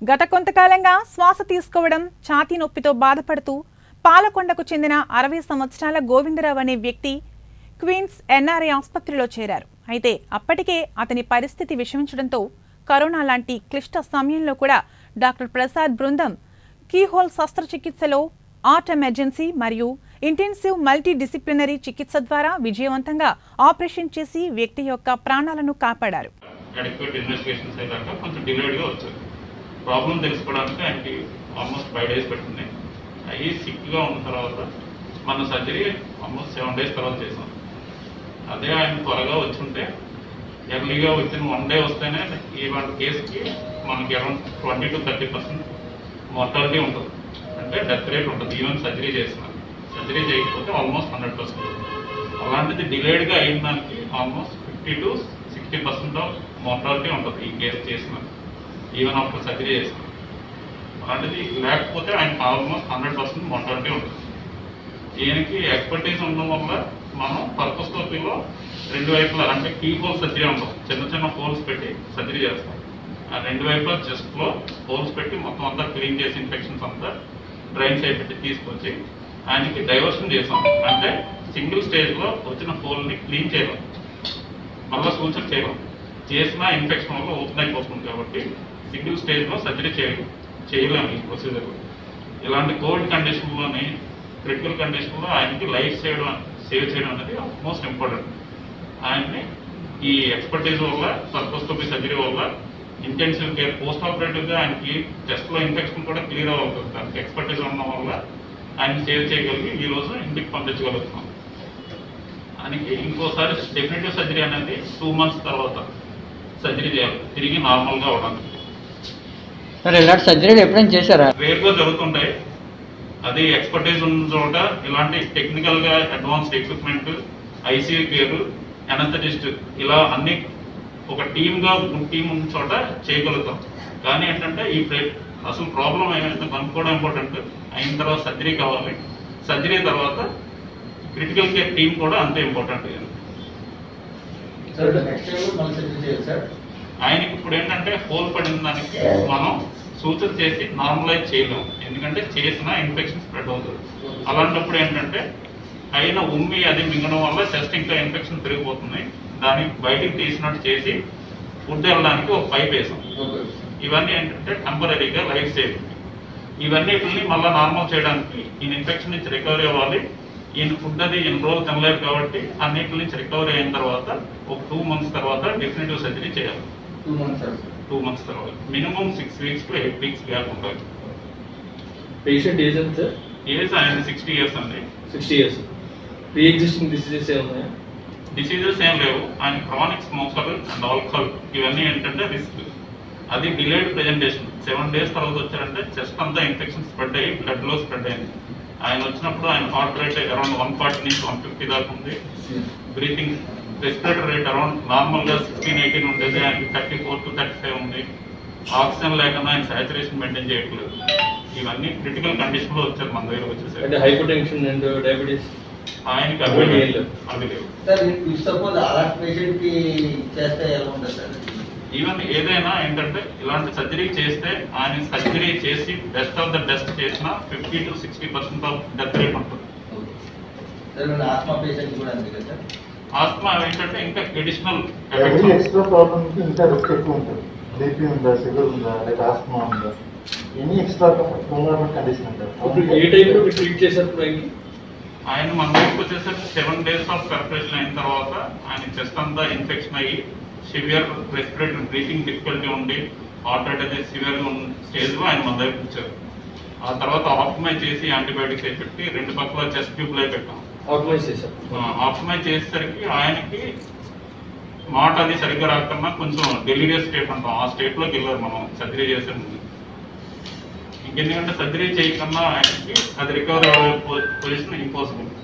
గత కొంతకాలంగా శ్వాస తీసుకోవడం ఛాతీ నొప్పితో బాధపడుతూ పాలకొండకు చెందిన అరవై సంవత్సరాల గోవిందరావు అనే వ్యక్తి క్వీన్స్ ఎన్ఆర్ఐ ఆసుపత్రిలో చేరారు అయితే అప్పటికే అతని పరిస్థితి విషమించడంతో కరోనా లాంటి క్లిష్ట సమయంలో కూడా డాక్టర్ ప్రసాద్ బృందం కీహోల్ శస్త్రచికిత్సలో ఆర్ట్ ఎమర్జెన్సీ మరియు ఇంటెన్సివ్ మల్టీ డిసిప్లినరీ చికిత్స ద్వారా విజయవంతంగా ఆపరేషన్ చేసి వ్యక్తి యొక్క ప్రాణాలను కాపాడారు అడిక్వేట్ ఇన్వెస్టిగేషన్స్ అయ్యాక కొంచెం డిలేడ్గా వచ్చారు ప్రాబ్లం తెలుసుకోవడానికి ఆయనకి ఆల్మోస్ట్ ఫైవ్ డేస్ పెట్టింది అయ్యి సిక్గా ఉన్న తర్వాత మన సర్జరీ ఆల్మోస్ట్ సెవెన్ డేస్ తర్వాత చేసాం అదే ఆయన త్వరగా వచ్చుంటే ఎర్లీగా విత్ ఇన్ వన్ డే వస్తేనే ఈ వన్ కేసుకి మనకి around twenty two thirty percent mortality ఉంటుంది అంటే డెత్ రేట్ ఉంటుంది ఈవెన్ సర్జరీ చేసిన సర్జరీ చేయకపోతే ఆల్మోస్ట్ హండ్రెడ్ పర్సెంట్ అలాంటిది డిలేడ్గా అయిన దానికి almost fifty to sixty percent of mortality ఉంటుంది ఈ కేసు చేసిన ఈవెన్ ఆఫ్టర్ సర్జరీ చేసిన అలాంటిది లేకపోతే ఆయనకి ఆల్మోస్ట్ హండ్రెడ్ పర్సెంట్ మార్టాలిటీ ఉంటుంది ఈయనకి ఎక్స్పర్టీస్ ఉండడం వల్ల మనం పర్పస్కోపీలో రెండు వైపులా అంటే కీ హోల్ సర్జరీ ఉంటాం చిన్న చిన్న హోల్స్ పెట్టి సర్జరీ చేస్తాం ఆ రెండు వైపులా చెస్ట్లో హోల్స్ పెట్టి మొత్తం అంతా క్లీన్ చేసి ఇన్ఫెక్షన్స్ అంతా డ్రైన్స్ అయి పెట్టి తీసుకొచ్చి ఆయనకి డైవర్షన్ చేసాం అంటే సింగిల్ స్టేజ్లో వచ్చిన హోల్ని క్లీన్ చేయడం మళ్ళీ సూచన చేయడం చేసిన ఇన్ఫెక్షన్ వల్ల ఓపెన్ అయిపోతుంది కాబట్టి సింగిల్ స్టేజ్లో సర్జరీ చేయడం చేయలేము ఈ ప్రొసీజర్ ఇలాంటి కోవిడ్ కండిషన్లోని క్రిటికల్ కండిషన్లో ఆయనకి లైఫ్ సేవ్ సేవ్ చేయడం అనేది మోస్ట్ ఇంపార్టెంట్ ఆయన్ని ఈ ఎక్స్పర్టీస్ వల్ల సర్కోస్కోపీ సర్జరీ వల్ల ఇంటెన్సివ్ కేర్ పోస్ట్ ఆపరేటివ్గా ఆయనకి చెస్ట్లో ఇన్ఫెక్షన్ కూడా క్లియర్ అవ్వాలి దానికి ఎక్స్పర్టీస్ ఉండడం వల్ల ఆయన సేవ్ చేయగలిగి ఈ రోజు ఇంటికి పంపించగలుగుతున్నాం ఆయనకి ఇంకోసారి డెఫినెటివ్ సర్జరీ అనేది టూ మంత్స్ తర్వాత సర్జరీ చేయాలి తిరిగి నార్మల్గా అవడానికి సార్ ఇలాంటి సర్జరీలు ఎప్పుడైనా చేశారా రేర్గా జరుగుతుంటాయి అది ఎక్స్పర్టైజ్ ఉన్న చోట ఇలాంటి టెక్నికల్ గా advanced equipment ICU care anaesthetist ఇలా అన్ని ఒక టీమ్ గా టీం ఉన్న చోట చేయగలుగుతాం కానీ ఏంటంటే ఈ ప్రే- అసలు ప్రాబ్లం ఏమైతే కనుక్కోవడం ఇంపార్టెంట్ అయిన తర్వాత సర్జరీ కావాలి సర్జరీ తర్వాత క్రిటికల్ కేర్ టీం కూడా అంతే ఇంపార్టెంట్ సార్ నెక్స్ట్ టైం కూడా మళ్ళీ సెటిల్ చేయాలి సార్ ఆయనకి ఇప్పుడు ఏంటంటే హోల్ పడిన దానికి మనం సూచన చేసి నార్మలైజ్ చేయలేం ఎందుకంటే చేసిన ఇన్ఫెక్షన్ స్ప్రెడ్ అవుతుంది అలాంటప్పుడు ఏంటంటే అయిన ఉమ్మి అది మింగడం వల్ల చెస్ట్ ఇంకా ఇన్ఫెక్షన్ పెరిగిపోతుంది దాన్ని బయటికి తీసినట్టు చేసి ఫుడ్ వెళ్ళడానికి ఒక పైప్ వేసాం ఓకే ఇవన్నీ ఏంటంటే టెంపరీగా లైఫ్ సేవ్ ఇవన్నిటిని మళ్ళీ నార్మల్ చేయడానికి ఈయన ఇన్ఫెక్షన్ నుంచి రికవరీ అవ్వాలి ఈయన ఫుడ్ అది ఎన్ని రోజులు తినలేదు కాబట్టి అన్నిటి నుంచి రికవరీ అయిన తర్వాత ఒక టూ మంత్స్ తర్వాత డెఫినెటివ్ సర్జరీ చేయాలి two months sir two months తర్వాత minimum six weeks to eight weeks gap ఉంటుంది పేషెంట్ ఏజ్ ఎంత సార్ ఏజ్ ఆయన సిక్స్టీ ఇయర్స్ అండి sixty years pre existing diseases ఏమున్నాయా డిసీజెస్ ఏం లేవు ఆయన క్రానిక్ స్మోకర్ అండ్ ఆల్కహాల్ ఇవన్నీ ఏంటంటే రిస్క్ అది డిలేడ్ ప్రెజెంటేషన్ సెవెన్ డేస్ తర్వాత వచ్చారంటే చెస్ట్ అంతా ఇన్ఫెక్షన్ స్ప్రెడ్ అయ్యి బ్లడ్ లో స్ప్రెడ్ అయింది ఆయన వచ్చినప్పుడు ఆయన heart rate around one forty నుంచి వన్ ఫిఫ్టీ దాకా ఉంది breathing respirator rate around normal గా సిక్స్టీన్ ఎయిటీన్ ఉండేది ఆయనకి thirty four to thirty five ఉంది ఆక్సిజన్ లేకుండా ఆయన సాచురేషన్ మెయింటైన్ చేయట్లేదు ఇవన్నీ క్రిటికల్ కండిషన్ లో వచ్చారు మన దగ్గర అంటే వచ్చేసరికి హైపర్ టెన్షన్ అండ్ డయాబెటీస్ ఆయనకి అవి అవి ఏం లేవు. అవి లేవు సార్ ఇఫ్ సపోజ్ అలాంటి పేషెంట్ కి చేస్తే ఎలా ఉంటుంది సార్ ఈవెన్ ఏదైనా ఏంటంటే ఇలాంటి సర్జరీ చేస్తే ఆయన సర్జరీ చేసి బెస్ట్ ఆఫ్ ద బెస్ట్ చేసిన fifty to sixty percent of death rate ఉంటుంది సార్ మన ఆస్మా పేషెంట్ కూడా అంతే కదా సార్ ఆస్మా ఏంటంటే ఇంకా ఎడిషనల్ ఎవరి ఎక్స్ట్రా ప్రాబ్లమ్ కి ఇంకా రిస్క్ ఎక్కువ ఉంటుంది బీపీ ఉందా షుగర్ ఉందా లేక ఆస్మా ఉందా ఎనీ ఎక్స్ట్రా కోమార్బిడ్ కండిషన్ ఇప్పుడు ఏ అంటారు టైంలో మీరు ట్రీట్ చేశారు ఇప్పుడు ఆయనకి ఆయన మన దగ్గరికి వచ్చేసరికి సెవెన్ డేస్ ఆఫ్ ప్రిపరేషన్ అయిన తర్వాత ఆయన చెస్ట్ అంతా ఇన్ఫెక్షన్ అయ్యి సివియర్ రెస్పిరేటరీ బ్రీతింగ్ డిఫికల్టీ ఉండి హార్ట్ అటాక్ సివియర్ స్టేజ్ లో ఆయన మన దగ్గరికి వచ్చారు ఆ తర్వాత ఆప్టిమైజ్ చేసి యాంటీబయాటిక్స్ అయి పెట్టి రెండు పక్కల చెస్ట్ ట్యూబ్ లై పెట్టాం ఆర్గనైజ్ చేశారు ఆప్టిమైజ్ చేసేసరికి ఆయనకి మాట అది సరిగ్గా రాకుండా కొంచెం డెలిరియస్ స్టేట్ అంటాం ఆ స్టేట్ లోకి వెళ్ళారు మనం సర్జరీ చేసే ముందు ఇంకెందుకంటే సర్జరీ చేయకుండా ఆయనకి అది రికవర్ అయ్యే పొజిషన్ ఇంపాసిబుల్